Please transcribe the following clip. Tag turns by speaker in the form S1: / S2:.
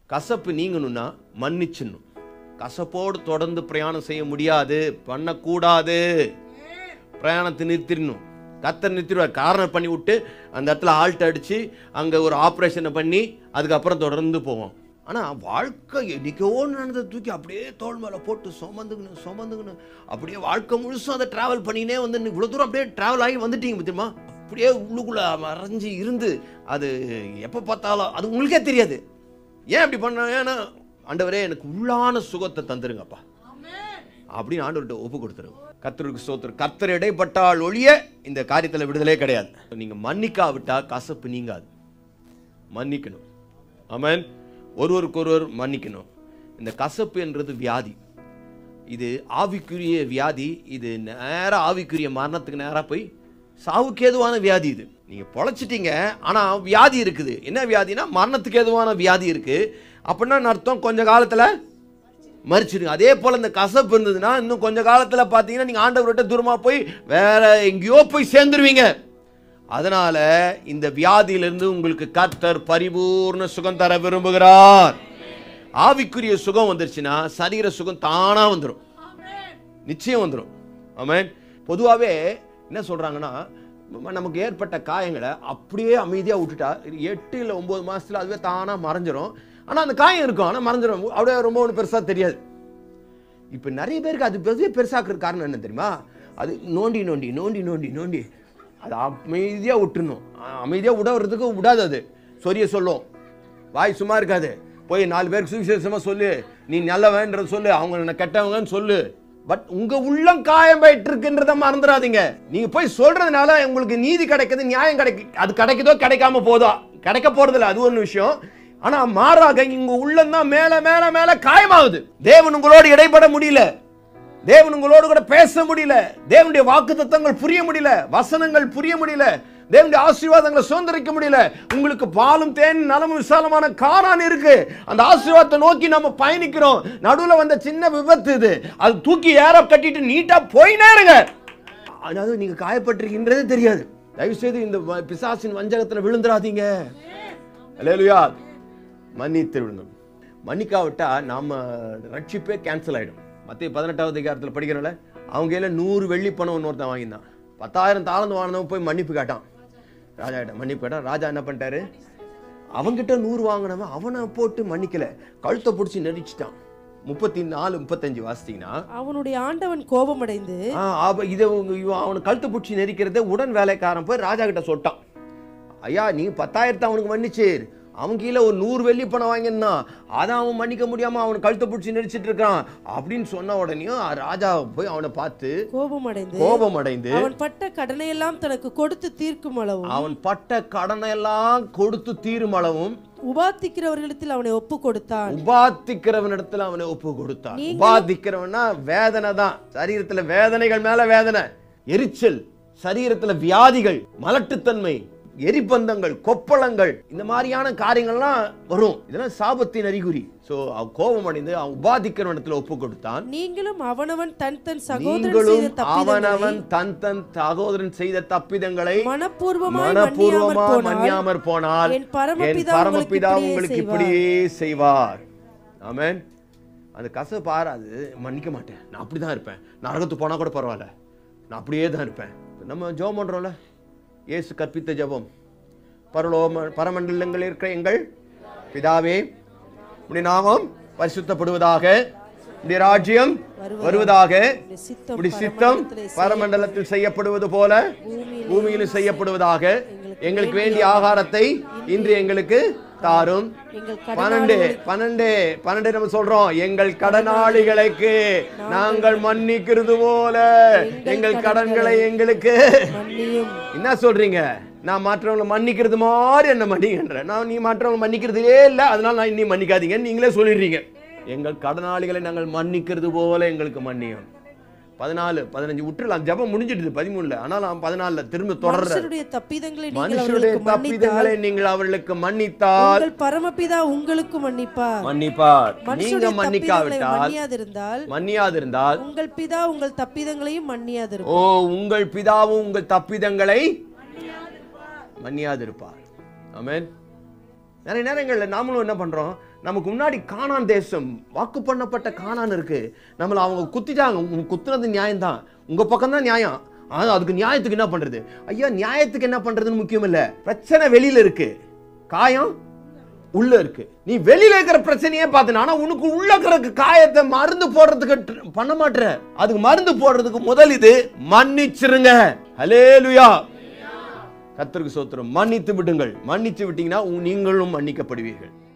S1: கசப்பு நீங்கணும்னா மன்னிச்சிடணும் கசப்போடு தொடர்ந்து பிரயாணம் செய்ய முடியாது பண்ணக்கூடாது பிரயாணத்தை நிறுத்திடணும் கத்தர் நிறுத்திடுவார் காரணம் பண்ணி விட்டு அந்த இடத்துல ஆல்ட் அடித்து அங்கே ஒரு ஆப்ரேஷனை பண்ணி அதுக்கப்புறம் தொடர்ந்து போவோம் ஆனால் வாழ்க்கை என்னைக்கோ நடந்ததை தூக்கி அப்படியே தோள் மேலே போட்டு சுமந்துக்கணும் சுமந்துக்கணும் அப்படியே வாழ்க்கை முழுசும் அதை ட்ராவல் பண்ணினே வந்து இவ்வளோ தூரம் அப்படியே ட்ராவல் ஆகி வந்துட்டீங்க தெரியுமா அப்படியே உள்ளுக்குள்ளே மறைஞ்சு இருந்து அது எப்போ பார்த்தாலும் அது உங்களுக்கே தெரியாது ஏன் அப்படி பண்ண ஏன்னா ஆண்டவரே எனக்கு உள்ளான சுகத்தை தந்துருங்கப்பா அப்படின்னு ஆண்டவர்கிட்ட ஒப்பு கொடுத்துருங்க கர்த்தருக்கு ஸ்தோத்திரம் கர்த்தர் இடைப்பட்டால் ஒழிய இந்த காரியத்தில் விடுதலே கிடையாது நீங்க மன்னிக்காவிட்டா கசப்பு நீங்காது மன்னிக்கணும் ஆமென் ஒருவருக்கொருவர் மன்னிக்கணும் இந்த கசப்பு என்றது வியாதி இது ஆவிக்குரிய வியாதி இது நேரா ஆவிக்குரிய மரணத்துக்கு நேரா போய் சாவுக்கு ஏதுவான வியாதி இது நீங்க பொழைச்சிட்டீங்க ஆனா வியாதி இருக்குது என்ன வியாதினா மரணத்துக்கு ஏதுவான வியாதி இருக்கு அப்படின்னா அர்த்தம் கொஞ்ச காலத்துல மறிச்சிடுங்க அதே போல இந்த கசப்பு இருந்ததுன்னா இன்னும் கொஞ்ச காலத்துல பாத்தீங்கன்னா நீங்க ஆண்டவர்கிட்ட தூரமா போய் வேற எங்கேயோ போய் சேர்ந்துருவீங்க அதனால இந்த வியாதியிலிருந்து உங்களுக்கு கர்த்தர் பரிபூர்ண சுகம் தர விரும்புகிறார் ஆவிக்குரிய சுகம் வந்துருச்சுன்னா சரீர சுகம் தானா வந்துடும் நிச்சயம் வந்துடும் ஆமென் பொதுவாகவே என்ன சொல்றாங்கன்னா நம்ம- நமக்கு ஏற்பட்ட காயங்களை அப்படியே அமைதியாக விட்டுட்டா எட்டு இல்லை ஒம்பது மாசத்துல அதுவே தானா மறைஞ்சிரும் ஆனா அந்த காயம் இருக்கும் ஆனா மறைஞ்சிரும் அப்படியே ரொம்ப ஒன்றும் பெருசா தெரியாது இப்போ நிறைய பேருக்கு அது பெரிய பெருசாக்குற காரணம் என்ன தெரியுமா அது நோண்டி நோண்டி நோண்டி நோண்டி நோண்டி அது அமைதியாக விட்டுணும் அமைதியாக விடறதுக்கு விடாது அது சொரிய சொல்லும் வாய் சும்மா இருக்காது போய் நாலு பேருக்கு சுவிசேஷமாக சொல்லு நீ நல்லவன்றத சொல்லு அவங்க என்ன கெட்டவங்கன்னு சொல்லு பட் உங்க உள்ளம் காயம் போயிட்டு இருக்குன்றத மறந்துடாதீங்க நீங்க போய் சொல்றதுனால உங்களுக்கு நீதி கிடைக்குது நியாயம் கிடைக்கு அது கிடைக்குதோ கிடைக்காம போதோ கிடைக்க போறதில்ல அது ஒரு விஷயம் ஆனா மாறாக இங்க உள்ளம் தான் மேல மேல மேல காயமாகுது தேவன் உங்களோடு இடைப்பட முடியல தேவன் உங்களோடு கூட பேச முடியல தேவனுடைய வாக்கு தத்தங்கள் புரிய முடியல வசனங்கள் புரிய முடியல தேவனுடைய ஆசீர்வாதங்களை சுதந்திரிக்க முடியல உங்களுக்கு பாலும் தேன் நலமும் விசாலமான காரான் இருக்கு அந்த ஆசீர்வாதத்தை நோக்கி நம்ம பயணிக்கிறோம் நடுவுல வந்த சின்ன விபத்து இது அது தூக்கி ஏற கட்டிட்டு நீட்டா போயினே இருங்க அதாவது நீங்க காயப்பட்டிருக்கின்றதே தெரியாது தயவு செய்து இந்த வ- பிசாசின் வஞ்சகத்துல விழுந்துடாதீங்க அல்லேலூயா மன்னித்து விடணும் மன்னிக்காவிட்டா நாம ரட்சிப்பே கேன்சல் ஆயிடும் மத்திய பதினெட்டாவது அதிகாரத்தில் படிக்கிறோம்ல அவங்க கையில நூறு வெள்ளி பணம் ஒருத்தன் வாங்கியிருந்தான் பத்தாயிரம் தாளந்து வாங்கினவன் போய் மன்னிப்பு கேட்டான் ராஜா கிட்ட மன்னிப்பு கேட்டான் ராஜா என்ன பண்ணிட்டாரு அவன்கிட்ட நூறு வாங்கினவன் அவனை போட்டு மன்னிக்கல கழுத்தை பிடிச்சி நெரிச்சிட்டான் முப்பத்தி நாலு முப்பத்தஞ்சு வாசித்தீங்கன்னா
S2: அவனுடைய ஆண்டவன் கோபமடைந்து
S1: ஆ, அப்ப இதை உங்க- இவன் அவனை கழுத்து பிடிச்சி நெரிக்கிறத உடன் வேலைக்காரன் போய் ராஜா கிட்ட சொல்லிட்டான் ஐயா நீ பத்தாயிரத்தை அவனுக்கு மன்னிச்சேர் அவன் கீழே ஒரு நூறு வெள்ளி பணம் வாங்கியிருந்தான் அதை அவன் மன்னிக்க முடியாம அவனை கழுத்தை பிடிச்சி நெரிச்சிட்டு இருக்கான் அப்படின்னு சொன்ன உடனேயும் ராஜா போய் அவனை பார்த்து
S2: கோபமடைந்து
S1: கோபம் அடைந்து
S2: அவன் பட்ட கடனை எல்லாம் தனக்கு கொடுத்து தீர்க்கும் அளவும்
S1: அவன் பட்ட கடனை எல்லாம் கொடுத்து தீரும் அளவும்
S2: உபாத்திக்கிறவர்களிடத்தில் அவனை ஒப்பு கொடுத்தான்
S1: உபாத்திக்கிறவனிடத்துல அவனை ஒப்பு கொடுத்தான் உபாதிக்கிறவனா வேதனை தான் சரீரத்துல வேதனைகள் மேல வேதனை எரிச்சல் சரீரத்துல வியாதிகள் மலட்டுத்தன்மை எரிபந்தங்கள் கொப்பளங்கள் இந்த மாதிரியான காரியங்கள்லாம் வரும் இதெல்லாம் சாபத்தின் அறிகுறி சோ அவன் கோபம் அடைந்து அவன் உபாதிக்கிறவனிடத்துல ஒப்பு கொடுத்தான்
S2: நீங்களும் அவனவன் தன் தன் சகோதரன்
S1: நீங்களும்
S2: செய்த தப்பிதங்களை
S1: அவனவன் தன் தன் சகோதரன் செய்த தப்பிதங்களை
S2: மனப்பூர்வமாய்
S1: மனப்பூர்வமா
S2: மன்னியாமற் போனால்
S1: மன்னியாமற் போனால்
S2: என் பரமபிதா
S1: என் பரமபிதா
S2: உங்களுக்கு
S1: உங்களுக்கு
S2: இப்படியே
S1: இப்படியே செய்வார் ஆமென் அந்த கச பாராது மன்னிக்க மாட்டேன் நான் அப்படிதான் இருப்பேன் நரகத்து போனா கூட பரவாயில்ல நான் அப்படியே தான் இருப்பேன் நம்ம ஜெபம் பண்றோம்ல இயேசு கற்பித்த ஜெபம் பரலோம பரமண்டலங்கள் இருக்கிற எங்கள் பிதாவே உடைய நாமம் பரிசுத்தப்படுவதாக உடைய ராஜ்யம் வருவதாக
S2: உம்முடைய சித்தம்
S1: உடைய சித்தம்
S2: பரமண்டலத்திலே
S1: பரமண்டலத்தில் செய்யப்படுவது போல
S2: பூமியிலே
S1: பூமியிலும் செய்யப்படுவதாக எங்களுக்கு வேண்டிய ஆகாரத்தை இன்று எங்களுக்கு தாரும்
S2: எங்கள்
S1: பன்னெண்டு பன்னெண்டு பன்னெண்டு நம்ம சொல்றோம் எங்கள் கடனாளிகளுக்கு நாங்கள் மன்னிக்கிறது போல எங்கள் கடன்களை எங்களுக்கு
S2: மன்னியும்
S1: என்ன சொல்றீங்க நான் மற்றவங்களை மன்னிக்கிறது மாதிரி என்ன மன்னிக்கின்ற நான் நீ மற்றவங்களை மன்னிக்கிறதுலே இல்லை அதனால நான் இன்னி மன்னிக்காதீங்க நீங்களே சொல்லிடுறீங்க எங்கள் கடனாளிகளை நாங்கள் மன்னிக்கிறது போல எங்களுக்கு மன்னியும் பதினாலு பதினஞ்சு விட்டுலாம் ஜெபம் முடிஞ்சிடுது பதிமூணுல ஆனால் நான் பதினாலுல திரும்ப தொடர்ற
S2: மனுஷருடைய தப்பிதங்களை நீங்கள்
S1: மனுஷருடைய
S2: அவர்களுக்கு மன்னித்தால்
S1: தப்பிதங்களை நீங்கள் அவர்களுக்கு மன்னித்தால்
S2: உங்கள் பரமபிதா உங்களுக்கு மன்னிப்பார்
S1: மன்னிப்பார் நீங்க
S2: மனுஷருடைய தப்பிதங்களை
S1: மன்னிக்காவிட்டால்
S2: மன்னியாதிருந்தால்
S1: மன்னியாதிருந்தால்
S2: உங்கள் பிதா உங்கள் தப்பிதங்களையும் மன்னியாதிருப்பார்
S1: ஓ உங்கள் பிதாவும் உங்கள் தப்பிதங்களை மன்னியாதிருப்பார் ஆமென் நிறைய நேரங்கள்ல நாமளும் என்ன பண்றோம் நமக்கு முன்னாடி கானான் தேசம் வாக்கு பண்ணப்பட்ட கானான் இருக்கு நம்மள அவங்க குத்திட்டாங்க உங்க குத்துனது நியாயம்தான் உங்க பக்கம் தான் நியாயம் ஆனா அதுக்கு நியாயத்துக்கு என்ன பண்றது ஐயா நியாயத்துக்கு என்ன பண்றதுன்னு முக்கியம் இல்ல பிரச்சனை வெளியில இருக்கு காயம் உள்ள இருக்கு நீ வெளியில இருக்கிற பிரச்சனையே பார்த்தன ஆனா உனக்கு உள்ள இருக்கிற காயத்தை மருந்து போடுறதுக்கு tr- பண்ண மாட்ற அதுக்கு மருந்து போடுறதுக்கு முதல் இது மன்னிச்சிருங்க ஹalleluya கர்த்தருக்கு சோத்திரம் மன்னித்து விடுங்கள் மன்னித்து விட்டீங்கன்னா உ- நீங்களும் மன்னிக்கப்படுவீர்கள்